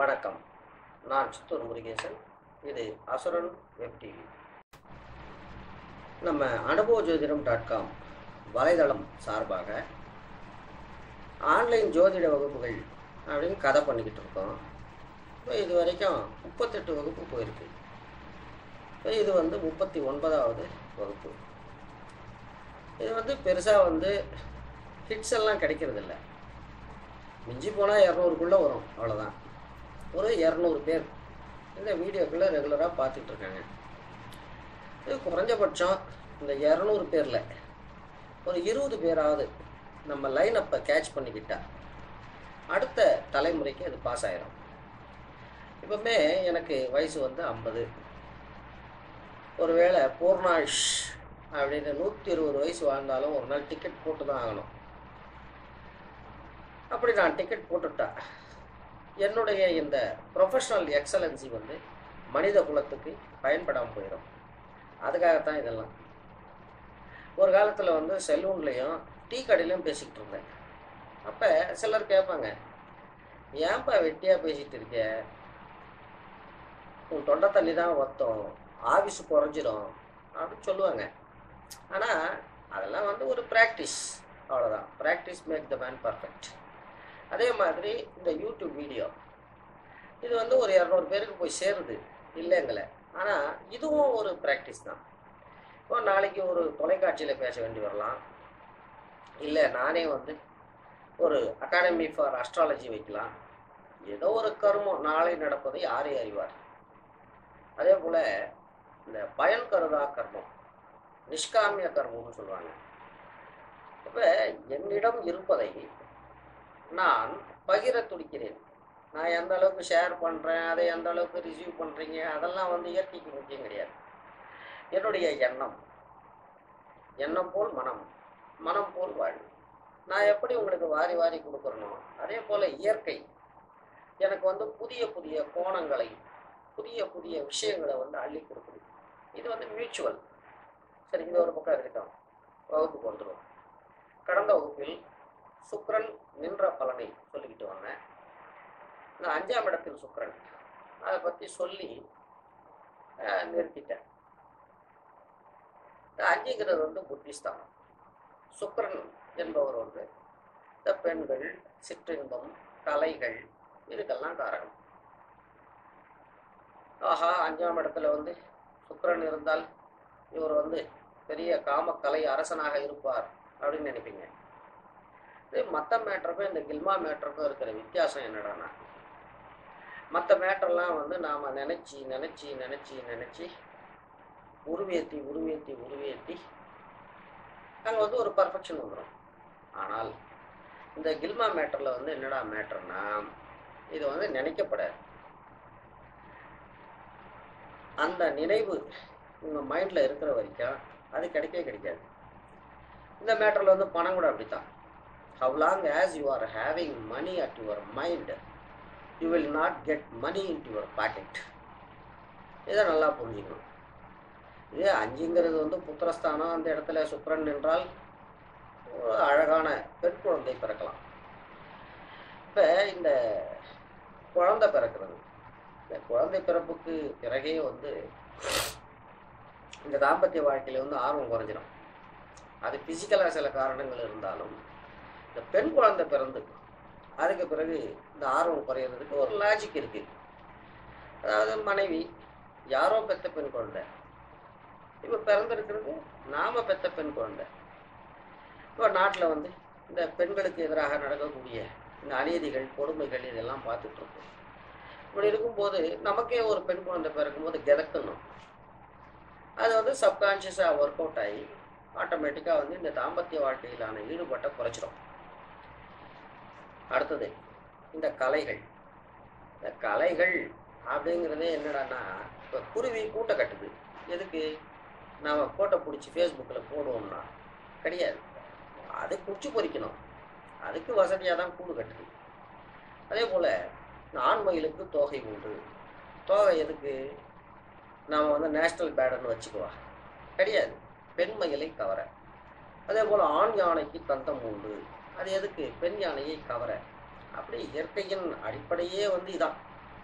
வணக்கம் நான் சித்தூர் முருகேசன் இது அசுரன் வெப் டிவி நம்ம அனுபவ ஜோதிடம் டாட் காம் வலைதளம் சார்பாக ஆன்லைன் ஜோதிட வகுப்புகள் அப்படின்னு கதை பண்ணிக்கிட்டு இருக்கோம் இப்போ இது வரைக்கும் முப்பத்தெட்டு வகுப்பு போயிருக்கு இப்போ இது வந்து முப்பத்தி ஒன்பதாவது வகுப்பு இது வந்து பெருசாக வந்து ஹிட்ஸ் எல்லாம் கிடைக்கிறதில்ல மிஞ்சி போனால் இரநூறுக்குள்ளே வரும் அவ்வளோதான் ஒரு இரநூறு பேர் இந்த வீடியோக்குள்ளே ரெகுலராக பார்த்துட்டு இருக்காங்க இது குறைஞ்சபட்சம் இந்த இரநூறு பேரில் ஒரு இருபது பேராவது நம்ம லைன் அப்பை கேட்ச் பண்ணிக்கிட்டா அடுத்த தலைமுறைக்கு அது பாஸ் ஆயிரும் இப்போமே எனக்கு வயசு வந்து ஐம்பது ஒருவேளை பூர்ணாஷ் அப்படின்னு நூற்றி இருபது வயசு வாழ்ந்தாலும் ஒரு நாள் டிக்கெட் போட்டு தான் ஆகணும் அப்படி நான் டிக்கெட் போட்டுட்டா என்னுடைய இந்த ப்ரொஃபஷனல் எக்ஸலன்சி வந்து மனித குலத்துக்கு பயன்படாமல் போயிடும் அதுக்காகத்தான் இதெல்லாம் ஒரு காலத்தில் வந்து செலூன்லேயும் டீ கடையிலையும் பேசிக்கிட்டு இருந்தேன் அப்போ சிலர் கேட்பாங்க ஏன்பா வெட்டியாக பேசிகிட்டு இருக்க உன் தொண்டை தண்ணி தான் ஒத்தம் ஆஃபீஸு குறைஞ்சிரும் அப்படின்னு சொல்லுவாங்க ஆனால் அதெல்லாம் வந்து ஒரு ப்ராக்டிஸ் அவ்வளோதான் practice make the man perfect அதே மாதிரி இந்த யூடியூப் வீடியோ இது வந்து ஒரு இரநூறு பேருக்கு போய் சேருது இல்லைங்களே ஆனால் இதுவும் ஒரு ப்ராக்டிஸ் தான் இப்போ நாளைக்கு ஒரு தொலைக்காட்சியில் பேச வேண்டி வரலாம் இல்லை நானே வந்து ஒரு அகாடமி ஃபார் அஸ்ட்ராலஜி வைக்கலாம் ஏதோ ஒரு கர்மம் நாளை நடப்பதை யாரே அறிவார் அதே போல் இந்த பயன் கருதா கர்மம் நிஷ்காமிய கர்மம்னு சொல்லுவாங்க இப்போ என்னிடம் இருப்பதை நான் பகிர துடிக்கிறேன் நான் எந்த அளவுக்கு ஷேர் பண்ணுறேன் அதை எந்த அளவுக்கு ரிசீவ் பண்ணுறீங்க அதெல்லாம் வந்து இயற்கைக்கு முக்கியம் கிடையாது என்னுடைய எண்ணம் எண்ணம் போல் மனம் மனம் போல் வாழ்வு நான் எப்படி உங்களுக்கு வாரி வாரி கொடுக்குறனோ அதே போல் இயற்கை எனக்கு வந்து புதிய புதிய கோணங்களை புதிய புதிய விஷயங்களை வந்து அள்ளி கொடுக்குது இது வந்து மியூச்சுவல் சரி இது ஒரு பக்கம் இருக்கட்டும் வகுப்புக்கு வந்துடும் கடந்த வகுப்பில் சுக்ரன் நின்ற பலனை சொல்லிக்கிட்டு வந்தேன் இந்த அஞ்சாம் இடத்தில் சுக்ரன் அதை பற்றி சொல்லி அஹ், நிறுத்திட்டேன் இந்த அஞ்சுங்கிறது வந்து புத்திஸ்தானம் சுக்ரன் என்பவர் வந்து இந்த பெண்கள் சிற்றின்பம் கலைகள் இதுக்கெல்லாம் காரணம் ஆஹா அஞ்சாம் இடத்துல வந்து சுக்கிரன் இருந்தால் இவர் வந்து பெரிய காமக்கலை அரசனாக இருப்பார் அப்படின்னு நினைப்பீங்க இது மற்ற மேட்டருக்கும் இந்த கில்மா மேட்டருக்கும் இருக்கிற வித்தியாசம் என்னடான்னா மற்ற மேட்டர்லாம் வந்து நாம் நினச்சி நினச்சி நினச்சி நினச்சி உருவேத்தி உருவேத்தி உருவேத்தி அங்கே வந்து ஒரு பர்ஃபெக்ஷன் வந்துடும் ஆனால் இந்த கில்மா மேட்டரில் வந்து என்னடா மேட்டர்னா இது வந்து நினைக்கப்படாது அந்த நினைவு உங்கள் மைண்டில் இருக்கிற வரைக்கும் அது கிடைக்கவே கிடைக்காது இந்த மேட்டரில் வந்து பணம் கூட அப்படித்தான் how long as you are having money at your mind you will not get money in your pocket இதை நல்லா புரிஞ்சுக்கணும் இது அஞ்சுங்கிறது வந்து புத்திரஸ்தானம் அந்த இடத்துல சுக்கிரன் என்றால் ஒரு அழகான பெண் குழந்தை பிறக்கலாம் இப்போ இந்த குழந்தை பிறக்கிறது இந்த குழந்தை பிறப்புக்கு பிறகே வந்து இந்த தாம்பத்திய வாழ்க்கையில வந்து ஆர்வம் குறைஞ்சிடும் அது ஃபிசிக்கலாக சில காரணங்கள் இருந்தாலும் இந்த பெண் குழந்தை பிறந்து அதுக்கு பிறகு இந்த ஆர்வம் குறையிறதுக்கு ஒரு லாஜிக் இருக்கு அதாவது மனைவி யாரோ பெத்த பெண் குழந்தை இப்போ பிறந்திருக்கிறது நாம பெத்த பெண் குழந்தை இப்போ நாட்டில் வந்து இந்த பெண்களுக்கு எதிராக நடக்கக்கூடிய இந்த அநீதிகள் கொடுமைகள் இதெல்லாம் பார்த்துட்டு இருக்கோம் இப்படி இருக்கும்போது நமக்கே ஒரு பெண் குழந்தை பிறக்கும்போது கிதக்கணும் அது வந்து சப்கான்ஷியஸாக ஒர்க் அவுட் ஆகி ஆட்டோமேட்டிக்காக வந்து இந்த தாம்பத்திய வாழ்க்கையிலான ஈடுபாட்டை குறைச்சிடும் அடுத்தது இந்த கலைகள் இந்த கலைகள் அப்படிங்கிறதே என்னடான்னா இப்போ குருவி கூட்டை கட்டுது எதுக்கு நாம் ஃபோட்டோ பிடிச்சி ஃபேஸ்புக்கில் போடுவோம்னா கிடையாது அது குச்சி பொறிக்கணும் அதுக்கு வசதியாக தான் கூடு கட்டுது அதே போல் ஆண்மயிலுக்கு தோகை உண்டு தோகை எதுக்கு நாம் வந்து நேஷ்னல் பேர்டுன்னு வச்சுக்குவா கிடையாது பெண் மயிலை கவர அதே போல் ஆண் யானைக்கு தந்தம் உண்டு அது எதுக்கு பெண் யானையை கவர அப்படி இயற்கையின் அடிப்படையே வந்து இதான்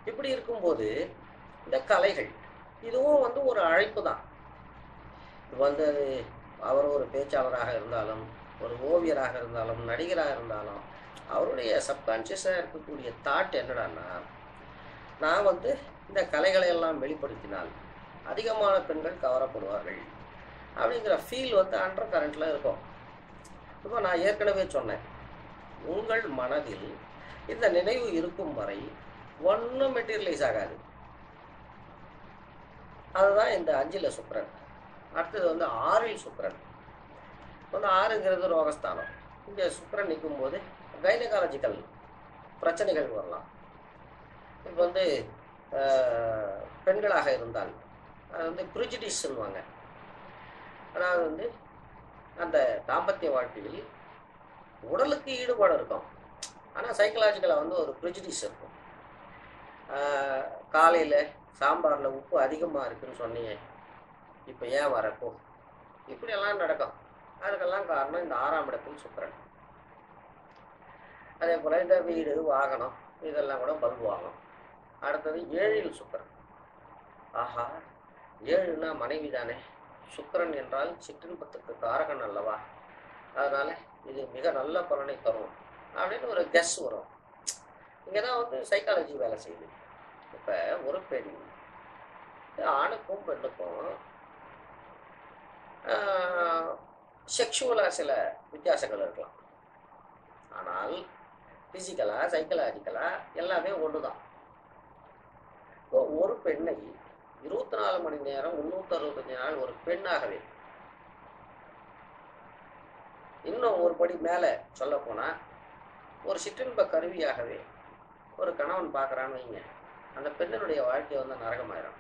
இப்படி இருக்கும்போது இந்த கலைகள் இதுவும் வந்து ஒரு அழைப்பு தான் இது வந்து அவர் ஒரு பேச்சாளராக இருந்தாலும் ஒரு ஓவியராக இருந்தாலும் நடிகராக இருந்தாலும் அவருடைய சப்கான்ஷியஸாக இருக்கக்கூடிய தாட் என்னடான்னா நான் வந்து இந்த கலைகளை எல்லாம் வெளிப்படுத்தினால் அதிகமான பெண்கள் கவரப்படுவார்கள் அப்படிங்கிற ஃபீல் வந்து அண்டர் கரண்ட்டில் இருக்கும் இப்போ நான் ஏற்கனவே சொன்னேன் உங்கள் மனதில் இந்த நினைவு இருக்கும் வரை ஒன்றும் மெட்டீரியலைஸ் ஆகாது அதுதான் இந்த அஞ்சில் சுக்கரன் அடுத்தது வந்து ஆறில் சுக்கரன் வந்து ஆறுங்கிறது ரோகஸ்தானம் இங்கே சுக்கரன் நிற்கும் போது கைனகாலஜிக்கல் பிரச்சனைகள் வரலாம் இப்போ வந்து ஆஹ், பெண்களாக இருந்தால் அது வந்து ப்ரிஜிடிஸ் சொல்லுவாங்க அதாவது வந்து அந்த தாம்பத்திய வாழ்க்கையில் உடலுக்கு ஈடுபாடு இருக்கும் ஆனால் சைக்கலாஜிக்கலாக வந்து ஒரு ப்ரிஜிடிஸ் இருக்கும் காலையில் சாம்பாரில் உப்பு அதிகமாக இருக்குன்னு சொன்னீங்க இப்போ ஏன் வரப்போ இப்படியெல்லாம் நடக்கும் அதுக்கெல்லாம் காரணம் இந்த ஆறாம் இடத்தில் சுக்கரன் அதே போல் இந்த வீடு வாகனம் இதெல்லாம் கூட பல்பு வாங்கணும் அடுத்தது ஏழில் சுக்கரன் ஆஹா ஏழுனா மனைவி தானே சுக்கரன் என்றால் சிற்றின்பத்துக்கு காரகன் அல்லவா அதனால இது மிக நல்ல பலனை தரும் அப்படின்னு ஒரு கெஸ் வரும் இங்கே தான் வந்து சைக்காலஜி வேலை செய்யுது இப்போ ஒரு பெண் ஆணுக்கும் பெண்ணுக்கும் செக்ஷுவலாக சில வித்தியாசங்கள் இருக்கலாம் ஆனால் ஃபிசிக்கலாக சைக்கலாஜிக்கலாக எல்லாமே ஒன்று தான் இப்போ ஒரு பெண்ணை இருபத்தி நாலு மணி நேரம் முந்நூற்றி அறுபத்தஞ்சு நாள் ஒரு பெண்ணாகவே இன்னும் ஒரு படி மேலே சொல்லப்போனால் ஒரு சிற்றின்ப கருவியாகவே ஒரு கணவன் பார்க்குறான்னு வைங்க அந்த பெண்ணினுடைய வாழ்க்கை வந்து நரகமாயிரும்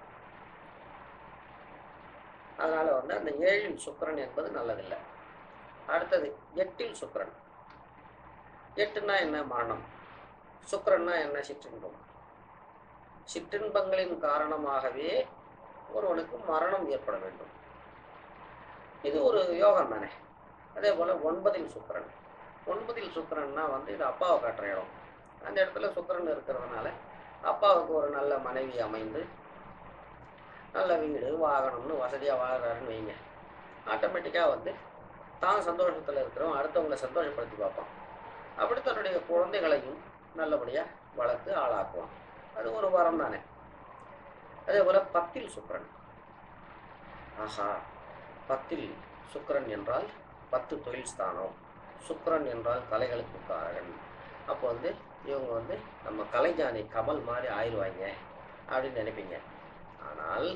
அதனால் வந்து அந்த ஏழில் சுக்கிரன் என்பது நல்லதில்லை அடுத்தது எட்டில் சுக்கிரன் எட்டுன்னா என்ன மரணம் சுக்கிரன்னா என்ன சிற்றின்பம் சிற்றின்பங்களின் காரணமாகவே ஒருவனுக்கு மரணம் ஏற்பட வேண்டும் இது ஒரு யோகம் தானே அதே போல் ஒன்பதில் சுக்கிரன் ஒன்பதில் சுக்கிரன்னா வந்து இது அப்பாவை காட்டுற இடம் அந்த இடத்துல சுக்கிரன் இருக்கிறதுனால அப்பாவுக்கு ஒரு நல்ல மனைவி அமைந்து நல்ல வீடு வாகனம்னு வசதியாக வாழ்கிறாருன்னு வைங்க ஆட்டோமேட்டிக்காக வந்து தான் சந்தோஷத்தில் இருக்கிறோம் அடுத்தவங்களை சந்தோஷப்படுத்தி பார்ப்பான் அப்படி தன்னுடைய குழந்தைகளையும் நல்லபடியாக வளர்த்து ஆளாக்குவான் அது ஒரு வரம் தானே அதே போல் பத்தில் சுக்கிரன் ஆஹா பத்தில் சுக்கிரன் என்றால் பத்து தொழில் ஸ்தானம் சுக்கிரன் என்றால் கலைகளுக்கு காரகன் அப்போ வந்து இவங்க வந்து நம்ம கலைஞானி கமல் மாதிரி ஆயிடுவாங்க அப்படின்னு நினைப்பீங்க ஆனால்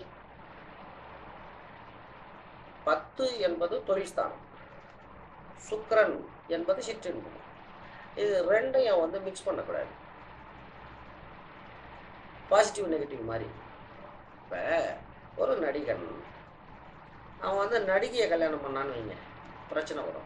பத்து என்பது தொழில் ஸ்தானம் சுக்கிரன் என்பது சிற்றின்பம் இது ரெண்டையும் வந்து மிக்ஸ் பண்ணக்கூடாது பாசிட்டிவ் நெகட்டிவ் மாதிரி இப்போ ஒரு நடிகன் அவன் வந்து நடிகையை கல்யாணம் பண்ணான்னு வைங்க பிரச்சனை வரும்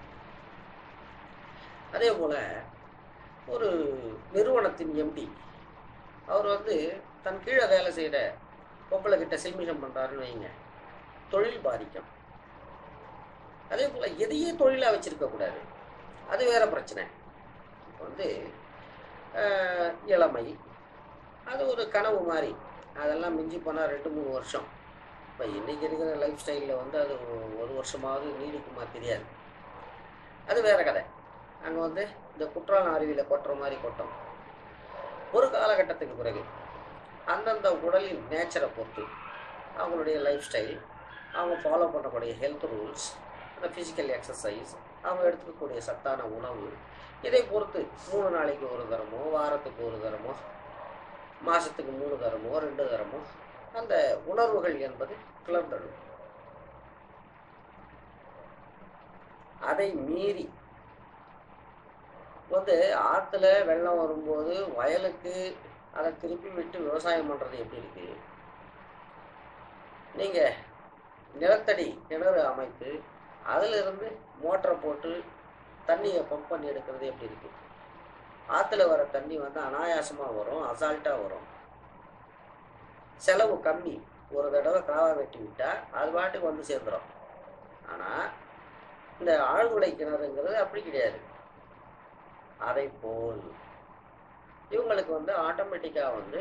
அதே போல் ஒரு நிறுவனத்தின் எம்டி அவர் வந்து தன் கீழே வேலை செய்கிற பொம்பளை கிட்ட சில்மிஷம் பண்ணுறாருன்னு வைங்க தொழில் பாதிக்கும் அதே போல் எதையே தொழிலாக வச்சுருக்கக்கூடாது அது வேற பிரச்சனை இப்போ வந்து ஆஹ், இளமை அது ஒரு கனவு மாதிரி அதெல்லாம் மிஞ்சி போனால் ரெண்டு மூணு வருஷம் இப்போ இன்றைக்கி இருக்கிற லைஃப் ஸ்டைலில் வந்து அது ஒ- ஒரு வருஷமாவது நீடிக்குமா தெரியாது அது வேற கதை அங்கே வந்து இந்த குற்றாலம் அருவியில் கொட்டுற மாதிரி கொட்டும் ஒரு காலகட்டத்துக்கு பிறகு அந்தந்த உடலின் நேச்சரை பொறுத்து அவங்களுடைய லைஃப் ஸ்டைல் அவங்க ஃபாலோ பண்ணக்கூடிய ஹெல்த் ரூல்ஸ் அந்த ஃபிசிக்கல் எக்ஸசைஸ் அவங்க எடுத்துக்கக்கூடிய சத்தான உணவு இதை பொறுத்து மூணு நாளைக்கு ஒரு தரமோ வாரத்துக்கு ஒரு தரமோ மாதத்துக்கு மூணு தரமோ ரெண்டு தரமோ அந்த உணர்வுகள் என்பது கிளர்ந்தடும் அதை மீறி வந்து ஆற்றுல வெள்ளம் வரும்போது வயலுக்கு அதை திருப்பி விட்டு விவசாயம் பண்ணுறது எப்படி இருக்கு நீங்கள் நிலத்தடி கிணறு அமைத்து அதிலிருந்து மோட்டரை போட்டு தண்ணியை பம்ப் பண்ணி எடுக்கிறது எப்படி இருக்கு ஆற்றுல வர தண்ணி வந்து அனாயாசமாக வரும் அசால்ட்டாக வரும் செலவு கம்மி ஒரு தடவை காவா வெட்டி விட்டால் அது பாட்டுக்கு வந்து சேர்ந்துடும் ஆனால் இந்த ஆழ்துளை கிணறுங்கிறது அப்படி கிடையாது அதை போல் இவங்களுக்கு வந்து ஆட்டோமேட்டிக்காக வந்து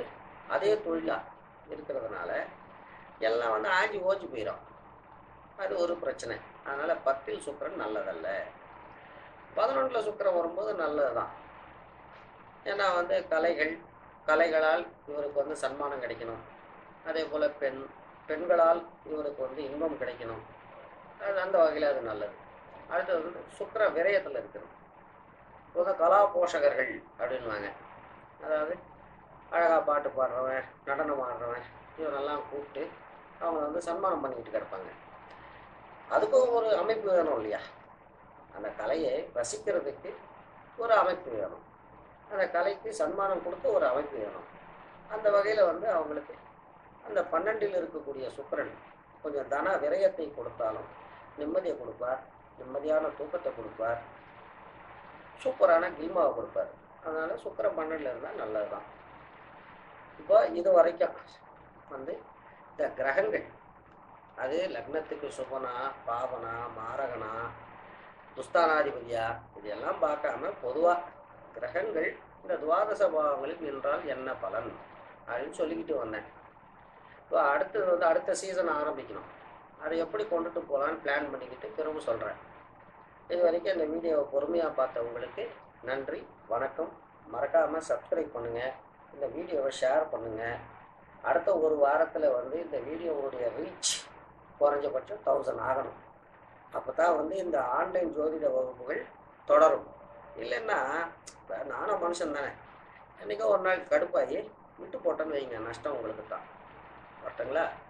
அதே தொழிலாக இருக்கிறதுனால எல்லாம் வந்து ஆஞ்சி ஓஞ்சி போயிடும் அது ஒரு பிரச்சனை அதனால் பத்தில் சுக்கிரன் நல்லதல்ல பதினொன்றில் சுக்கிரன் வரும்போது நல்லது தான் ஏன்னா வந்து கலைகள் கலைகளால் இவருக்கு வந்து சன்மானம் கிடைக்கணும் அதே போல் பெண் பெண்களால் இவருக்கு வந்து இன்பம் கிடைக்கணும் அது அந்த வகையில் அது நல்லது அடுத்தது வந்து சுக்கிர விரயத்தில் இருக்கிறது இப்போ கலா போஷகர்கள் அப்படின்வாங்க அதாவது அழகாக பாட்டு பாடுறவன் நடனம் ஆடுறவன் இவனெல்லாம் கூப்பிட்டு அவங்க வந்து சன்மானம் பண்ணிக்கிட்டு கிடப்பாங்க அதுக்கும் ஒரு அமைப்பு வேணும் இல்லையா அந்த கலையை ரசிக்கிறதுக்கு ஒரு அமைப்பு வேணும் அந்த கலைக்கு சன்மானம் கொடுத்து ஒரு அமைப்பு வேணும் அந்த வகையில் வந்து அவங்களுக்கு அந்த பன்னெண்டில் இருக்கக்கூடிய சுக்கிரன் கொஞ்சம் தன விரயத்தை கொடுத்தாலும் நிம்மதியை கொடுப்பார் நிம்மதியான தூக்கத்தை கொடுப்பார் சூப்பரான கில்மாவை கொடுப்பார் அதனால் சுக்கிரன் பன்னெண்டில் இருந்தால் நல்லது தான் இப்போ இது வரைக்கும் வந்து இந்த கிரகங்கள் அது லக்னத்துக்கு சுபனா பாவனா மாரகனா துஸ்தானாதிபதியா இதெல்லாம் பார்க்காம பொதுவாக கிரகங்கள் இந்த துவாதச பாவங்களில் நின்றால் என்ன பலன் அப்படின்னு சொல்லிக்கிட்டு வந்தேன் இப்போ அடுத்தது வந்து அடுத்த சீசன் ஆரம்பிக்கணும் அதை எப்படி கொண்டுட்டு போகலான்னு பிளான் பண்ணிக்கிட்டு திரும்ப சொல்கிறேன் இது வரைக்கும் இந்த வீடியோவை பொறுமையாக பார்த்த உங்களுக்கு நன்றி வணக்கம் மறக்காமல் சப்ஸ்கிரைப் பண்ணுங்கள் இந்த வீடியோவை ஷேர் பண்ணுங்கள் அடுத்த ஒரு வாரத்தில் வந்து இந்த வீடியோவுடைய ரீச் குறைஞ்சபட்சம் தௌசண்ட் ஆகணும் அப்போ தான் வந்து இந்த ஆன்லைன் ஜோதிட வகுப்புகள் தொடரும் இல்லைன்னா இப்ப நானும் மனுஷன் தானே என்றைக்கோ ஒரு நாள் கடுப்பாகி விட்டு போட்டேன்னு வைங்க நஷ்டம் உங்களுக்கு தான் வரட்டுங்களா